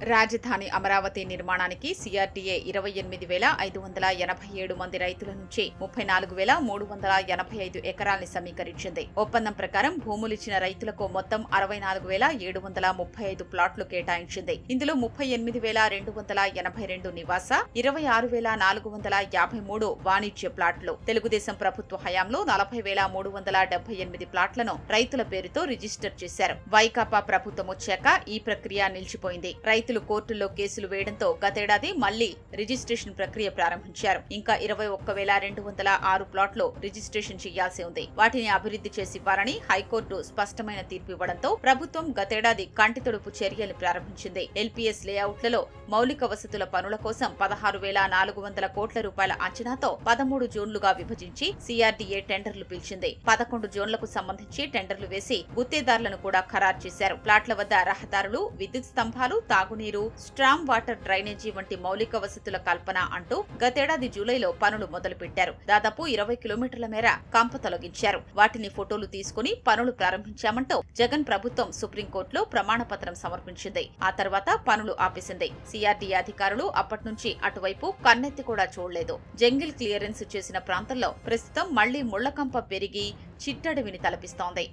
రాజధాని అమరావతి నిర్మాణానికి సిఆర్డీఏ ఇరవై ఎనిమిది వేల ఐదు వందల ఎనభై ఏడు మంది రైతుల నుంచి ముప్పై నాలుగు వేల మూడు వందల ఎనభై ఐదు ఎకరాల్ని సమీకరించింది ఒప్పందం ప్రకారం భూములిచ్చిన రైతులకు మొత్తం అరవై నాలుగు వేల ఏడు వందల ముప్పై ఐదు ప్లాట్లు కేటాయించింది ఇందులో ముప్పై ఎనిమిది వేల రెండు వందల ఎనభై రెండు నివాస ఇరవై ఆరు వేల నాలుగు వందల యాభై మూడు వాణిజ్య ప్లాట్లు తెలుగుదేశం ప్రభుత్వ హయాంలో నలభై వేల మూడు వందల డెబ్బై ఎనిమిది ప్లాట్లను రైతుల పేరుతో రిజిస్టర్ చేశారు వైకాపా ప్రభుత్వం వచ్చాక ఈ ప్రక్రియ నిలిచిపోయింది రైతులు కోర్టుల్లో కేసులు వేయడంతో గతేడాది మళ్లీ రిజిస్ట్రేషన్ ప్రక్రియ ప్రారంభించారు ఇంకా ఇరవై ఒక్క వేల రెండు వందల ఆరు ప్లాట్లు రిజిస్ట్రేషన్ చేయాల్సి ఉంది వాటిని అభివృద్ధి చేసివ్వాలని హైకోర్టు స్పష్టమైన తీర్పు ఇవ్వడంతో ప్రభుత్వం గతేడాది కంటితొడుపు చర్యలు ప్రారంభించింది ఎల్పీఎస్ లేఅవుట్లలో మౌలిక వసతుల పనుల కోసం పదహారు వేల నాలుగు వందల కోట్ల రూపాయల అంచనాతో పదమూడు జోన్లుగా విభజించి సిఆర్డీఏ టెండర్లు పిలిచింది పదకొండు జోన్లకు సంబంధించి టెండర్లు వేసి గుత్తేదారులను కూడా ఖరారు చేశారు ప్లాట్ల వద్ద రహదారులు విద్యుత్ స్తంభాలు తాగునీరు స్ట్రామ్ వాటర్ డ్రైనేజీ వంటి మౌలిక వసతుల కల్పన అంటూ గతేడాది జూలైలో పనులు మొదలుపెట్టారు దాదాపు ఇరవై కిలోమీటర్ల మేర కంప తొలగించారు వాటిని ఫోటోలు తీసుకుని పనులు ప్రారంభించామంటూ జగన్ ప్రభుత్వం సుప్రీంకోర్టులో ప్రమాణ పత్రం సమర్పించింది ఆ తర్వాత పనులు ఆపేసింది సిఆర్డీఏ అధికారులు అప్పటి నుంచి అటువైపు కన్నెత్తి కూడా చూడలేదు జంగిల్ క్లియరెన్స్ చేసిన ప్రాంతంలో ప్రస్తుతం మళ్లీ ముళ్లకంప పెరిగి చిట్టడవిని తలపిస్తోంది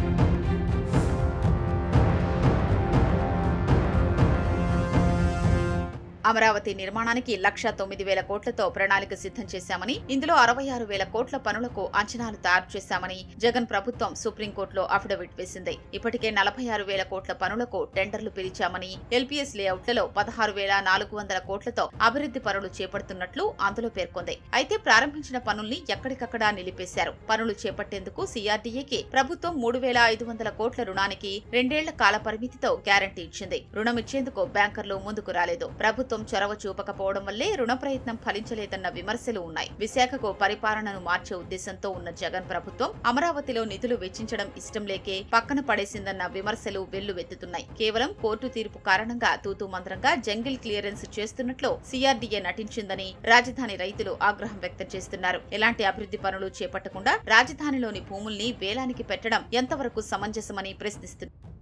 అమరావతి నిర్మాణానికి లక్ష తొమ్మిది వేల కోట్లతో ప్రణాళిక సిద్ధం చేశామని ఇందులో అరవై ఆరు వేల కోట్ల పనులకు అంచనాలు తయారు చేశామని జగన్ ప్రభుత్వం సుప్రీంకోర్టులో అఫిడవిట్ వేసింది ఇప్పటికే నలభై ఆరు వేల కోట్ల పనులకు టెండర్లు పిలిచామని ఎల్పీఎస్ లేఅవుట్లలో పదహారు వేల నాలుగు వందల కోట్లతో అభివృద్ధి పనులు చేపడుతున్నట్లు అందులో పేర్కొంది అయితే ప్రారంభించిన పనుల్ని ఎక్కడికక్కడా నిలిపేశారు పనులు చేపట్టేందుకు సిఆర్డీఏకి ప్రభుత్వం మూడు వేల ఐదు వందల కోట్ల రుణానికి రెండేళ్ల కాల పరిమితితో గ్యారంటీ ఇచ్చింది రుణం ఇచ్చేందుకు బ్యాంకర్లు ముందుకు రాలేదు ప్రభుత్వం చొరవ చూపకపోవడం వల్లే రుణ ప్రయత్నం ఫలించలేదన్న విమర్శలు ఉన్నాయి విశాఖకు పరిపాలనను మార్చే ఉద్దేశంతో ఉన్న జగన్ ప్రభుత్వం అమరావతిలో నిధులు వెచ్చించడం ఇష్టం లేకే పక్కన పడేసిందన్న విమర్శలు వెల్లువెత్తుతున్నాయి కేవలం కోర్టు తీర్పు కారణంగా తూతూ మంత్రంగా జంగిల్ క్లియరెన్స్ చేస్తున్నట్లు సిఆర్డీఏ నటించిందని రాజధాని రైతులు ఆగ్రహం వ్యక్తం చేస్తున్నారు ఎలాంటి అభివృద్ధి పనులు చేపట్టకుండా రాజధానిలోని భూముల్ని వేలానికి పెట్టడం ఎంతవరకు సమంజసమని ప్రశ్నిస్తున్నారు